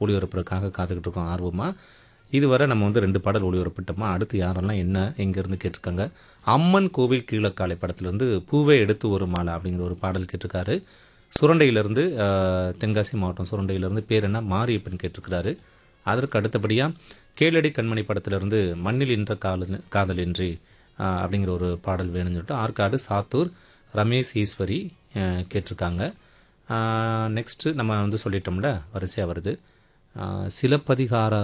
ஒளிபரப்புறதுக்காக காத்துக்கிட்டு இருக்கோம் ஆர்வமாக இதுவரை நம்ம வந்து ரெண்டு பாடல் ஒளிபரப்பிட்டோமா அடுத்து யாரெல்லாம் என்ன எங்கேருந்து கேட்டிருக்காங்க அம்மன் கோவில் கீழக்காலை படத்துலேருந்து பூவை எடுத்து ஒரு மாலை அப்படிங்கிற ஒரு பாடல் கேட்டிருக்காரு சுரண்டையிலேருந்து தென்காசி மாவட்டம் சுரண்டையிலேருந்து பேர் என்ன மாரியப்பன் கேட்டிருக்கிறாரு அதற்கு அடுத்தபடியாக கேளடி கண்மணி படத்திலிருந்து மண்ணில் இன்ற காதல் காதலின்றி ஆஹ், அப்படிங்கிற ஒரு பாடல் வேணும்னு சொல்லிட்டு ஆற்காடு சாத்தூர் ரமேஷ் ஈஸ்வரி ஆஹ், கேட்டிருக்காங்க நெக்ஸ்ட்டு நம்ம வந்து சொல்லிட்டோம்ல வரிசையாக வருது ஆஹ், சிலப்பதிகார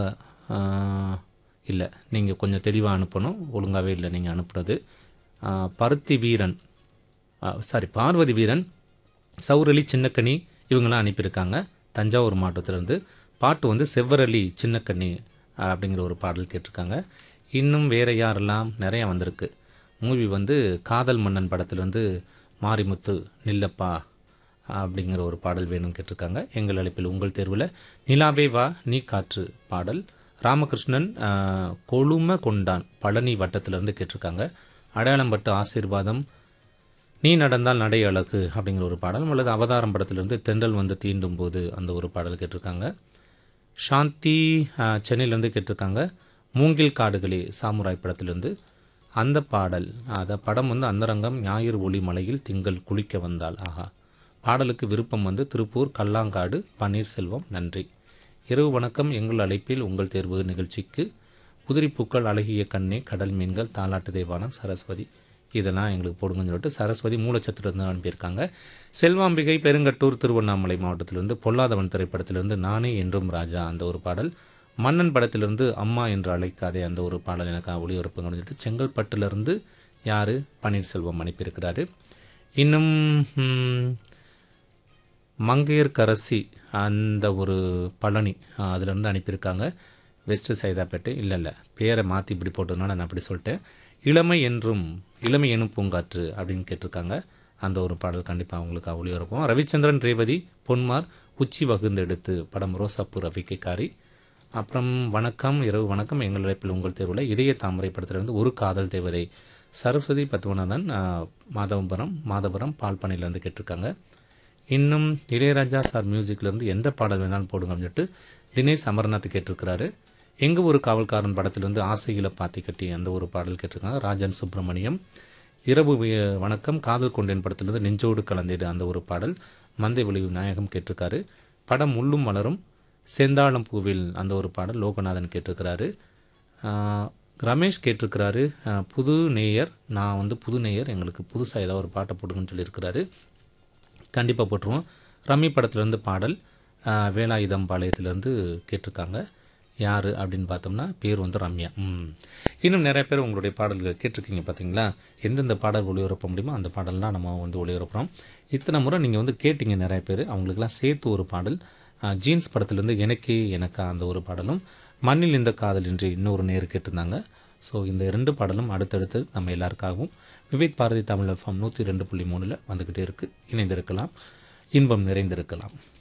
இல்லை நீங்கள் கொஞ்சம் தெளிவாக அனுப்பணும் ஒழுங்காகவே இல்லை நீங்கள் அனுப்புனது ஆஹ், பருத்தி வீரன் சாரி பார்வதி வீரன் சௌரலி சின்னக்கனி இவங்கெல்லாம் அனுப்பியிருக்காங்க தஞ்சாவூர் மாவட்டத்திலேருந்து பாட்டு வந்து செவ்வரளி சின்னக்கண்ணி அப்படிங்கிற ஒரு பாடல் கேட்டிருக்காங்க இன்னும் வேறு யாரெல்லாம் நிறையா வந்திருக்கு மூவி வந்து காதல் மன்னன் படத்துலேருந்து மாரிமுத்து நில்லப்பா அப்படிங்கிற ஒரு பாடல் வேணும் கேட்டிருக்காங்க எங்கள் அழைப்பில் உங்கள் தேர்வில் நிலாவே வா நீ காற்று பாடல் ராமகிருஷ்ணன் ஆஹ், கொழும கொண்டான் பழனி வட்டத்திலேருந்து கேட்டிருக்காங்க அடையாளம் பட்டு ஆசீர்வாதம் நீ நடந்தால் நடை அழகு அப்படிங்கிற ஒரு பாடல் அல்லது அவதாரம் படத்திலிருந்து தென்றல் வந்து தீண்டும் போது அந்த ஒரு பாடல் கேட்டிருக்காங்க சாந்தி ஆஹ், சென்னையிலேருந்து கேட்டிருக்காங்க மூங்கில் காடுகளே சாமுராய் படத்திலிருந்து அந்த பாடல் அந்த படம் வந்து அந்தரங்கம் ஞாயிறு ஒளி மலையில் திங்கள் குளிக்க வந்தால் ஆஹா பாடலுக்கு விருப்பம் வந்து திருப்பூர் கல்லாங்காடு பன்னீர்செல்வம் நன்றி இரவு வணக்கம் எங்கள் அழைப்பில் உங்கள் தேர்வு நிகழ்ச்சிக்கு உதிரிப்பூக்கள் அழகிய கண்ணே கடல் மீன்கள் தாலாட்டு தேவானம் சரஸ்வதி இதெல்லாம் எங்களுக்கு போடுங்கன்னு சொல்லிட்டு சரஸ்வதி மூலச்சத்திலிருந்து அனுப்பியிருக்காங்க செல்வாம்பிகை பெருங்கட்டூர் திருவண்ணாமலை மாவட்டத்திலிருந்து பொல்லாதவன் திரைப்படத்திலிருந்து நானே என்றும் ராஜா அந்த ஒரு பாடல் மன்னன் படத்திலிருந்து அம்மா என்று அழைக்காதே அந்த ஒரு பாடல் எனக்கு ஒளிபரப்புங்கன்னு சொல்லிட்டு செங்கல்பட்டிலிருந்து யார் பன்னீர்செல்வம் அனுப்பியிருக்கிறாரு இன்னும் ம், மங்கையர்கரசி அந்த ஒரு பழனி அஹ், அதுலேருந்து அனுப்பியிருக்காங்க வெஸ்ட் சைதாப்பேட்டை இல்லை இல்லை பேரை மாற்றி இப்படி போட்டதுனால நான் அப்படி சொல்லிட்டேன் இளமை என்றும் இளமை எனும் பூங்காற்று அப்படின்னு கேட்டிருக்காங்க அந்த ஒரு பாடல் கண்டிப்பாக அவங்களுக்கு ஒளிபரப்போம் ரவிச்சந்திரன் ரேவதி பொன்மார் உச்சி வகுந்தெடுத்து படம் ரோசாப்பூர் ரவிக்கைக்காரி அப்புறம் வணக்கம் இரவு வணக்கம் எங்கள் அழைப்பில் உங்கள் தேர்வில் இதய தாமரை படத்திலிருந்து ஒரு காதல் தேவதை சரஸ்வதி பத்மநாதன் அஹ், மாதவபுரம் மாதவரம் பால்பனையிலேருந்து கேட்டிருக்காங்க இன்னும் இளையராஜா சார் மியூசிக்லேருந்து எந்த பாடல் வேணாலும் போடுங்கன்னு சொல்லிட்டு தினேஷ் அமர்நாத் கேட்டிருக்கிறாரு எங்கள் ஒரு காவல்காரன் படத்திலிருந்து ஆசையில பாத்தி கட்டி அந்த ஒரு பாடல் கேட்டிருக்காங்க ராஜன் சுப்பிரமணியம் இரவு வி- வணக்கம் காதல் கொண்டேன் படத்திலிருந்து நெஞ்சோடு கலந்தேடு அந்த ஒரு பாடல் மந்தை விளைவு நாயகம் கேட்டிருக்காரு படம் முள்ளும் மலரும் செந்தாளம் பூவில் அந்த ஒரு பாடல் லோகநாதன் கேட்டிருக்கிறாரு ஆஹ், ரமேஷ் கேட்டிருக்கிறாரு ஆஹ், புது நேயர் நான் வந்து புது நேயர் எங்களுக்கு புதுசாக ஏதாவது ஒரு பாட்டை போட்டுங்கன்னு சொல்லியிருக்கிறாரு கண்டிப்பாக போட்டுருவோம் ரம்மி படத்துலேருந்து பாடல் ஆஹ், வேலாயுதம் பாளையத்துலேருந்து கேட்டிருக்காங்க யார் அப்படின்னு பார்த்தோம்னா பேர் வந்து ரம்யா ம் இன்னும் நிறைய பேர் உங்களுடைய பாடல்கள் கேட்டிருக்கீங்க பார்த்தீங்களா எந்தெந்த பாடல் ஒளிபரப்ப முடியுமோ அந்த பாடல்லாம் நம்ம வந்து ஒளிபரப்புகிறோம் இத்தனை முறை நீங்கள் வந்து கேட்டீங்க நிறைய பேர் அவங்களுக்கெல்லாம் சேர்த்து ஒரு பாடல் ஆஹ், ஜீன்ஸ் படத்துலேருந்து எனக்கே எனக்கா அந்த ஒரு பாடலும் மண்ணில் இந்த காதல் என்று இன்னொரு நேர் கேட்டிருந்தாங்க ஸோ இந்த ரெண்டு பாடலும் அடுத்தடுத்து நம்ம எல்லாருக்காகவும் விவேக் பாரதி தமிழ் எஃப்எம் நூற்றி ரெண்டு புள்ளி மூணில் வந்துக்கிட்டே இருக்குது இணைந்திருக்கலாம் இன்பம் நிறைந்திருக்கலாம்